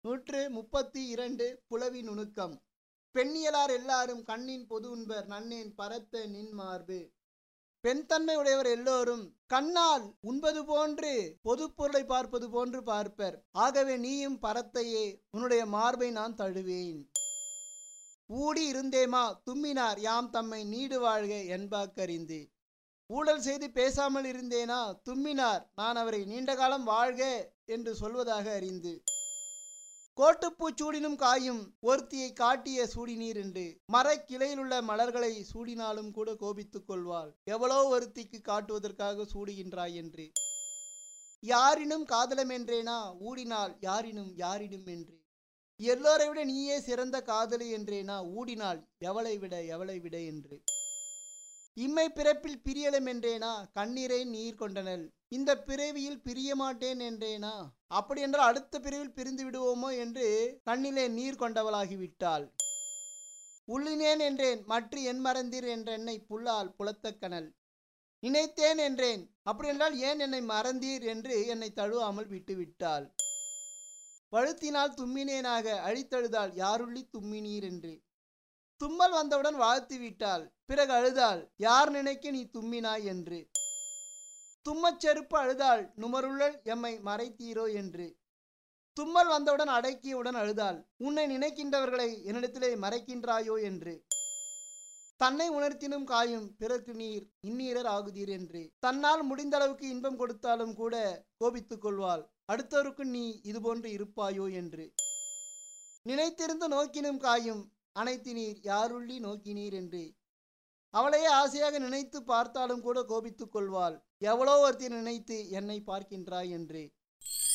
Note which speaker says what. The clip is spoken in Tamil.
Speaker 1: நூற்று முப்பத்தி இரண்டு புலவி நுணுக்கம் பெண்ணியலார் எல்லாரும் கண்ணின் பொது உண்பர் நன்னேன் பரத்த நின் மார்பு பெண் தன்மை உடையவர் எல்லோரும் கண்ணால் உண்பது போன்று பொது பொருளை பார்ப்பது போன்று பார்ப்பர் ஆகவே நீயும் பரத்தையே உன்னுடைய மார்பை நான் தழுவேன் ஊடி இருந்தேமா தும்மினார் யாம் தம்மை நீடு வாழ்க என்பாக்கறிந்து ஊழல் செய்து பேசாமல் இருந்தேனா தும்மினார் நான் அவரை நீண்ட காலம் வாழ்க என்று சொல்வதாக அறிந்து கோட்டுப்பூ சூடினும் காயும் ஒருத்தியை காட்டிய சூடினீர் என்று மரக்கிளையில் உள்ள மலர்களை சூடினாலும் கூட கோபித்துக் கொள்வாள் எவ்வளோ ஒருத்திக்கு காட்டுவதற்காக சூடுகின்றாய் என்று யாரினும் காதலம் என்றேனா ஊடினால் யாரினும் யாரினும் என்று எல்லோரை விட நீயே சிறந்த காதலி என்றேனா ஊடினால் எவளை விட எவளை விட என்று இம்மை பிறப்பில் பிரியலம் என்றேனா கண்ணீரை நீர் கொண்டனள் இந்த பிறவியில் பிரிய மாட்டேன் என்றேனா அப்படி என்றால் அடுத்த பிறவில் பிரிந்து விடுவோமோ என்று கண்ணிலே நீர் கொண்டவளாகிவிட்டாள் உள்ளினேன் என்றேன் மற்ற என் மறந்தீர் என்ற என்னை புல்லால் புலத்த கனல் நினைத்தேன் என்றேன் அப்படி என்றால் ஏன் என்னை மறந்தீர் என்று என்னை தழுவாமல் விட்டுவிட்டாள் பழுத்தினால் தும்மினேனாக அழித்தழுதாள் யாருள்ளி தும்மினீர் என்று தும்மல் வந்தவுடன் வாழ்த்து விட்டாள் பிறகு அழுதாள் யார் நினைக்க நீ தும்மினாய் என்று தும்மச் செருப்பு அழுதாள் நுமருள்ளல் எம்மை மறைத்தீரோ என்று தும்மல் வந்தவுடன் அடக்கியவுடன் அழுதாள் உன்னை நினைக்கின்றவர்களை என்னிடத்திலே மறைக்கின்றாயோ என்று தன்னை உணர்த்தினும் காயும் பிறர்க்கு நீர் இந்நீரர் ஆகுதீர் என்று தன்னால் முடிந்த அளவுக்கு இன்பம் கொடுத்தாலும் கூட கோபித்துக் கொள்வாள் அடுத்தவருக்கு நீ இதுபோன்று இருப்பாயோ என்று நினைத்திருந்து நோக்கினும் காயும் அனைத்து நீர் யாருள்ளி நோக்கினீர் என்று அவளையே ஆசையாக நினைத்து பார்த்தாலும் கூட கோபித்துக் கொள்வாள் எவ்வளோ ஒருத்தி நினைத்து என்னை பார்க்கின்றாய் என்று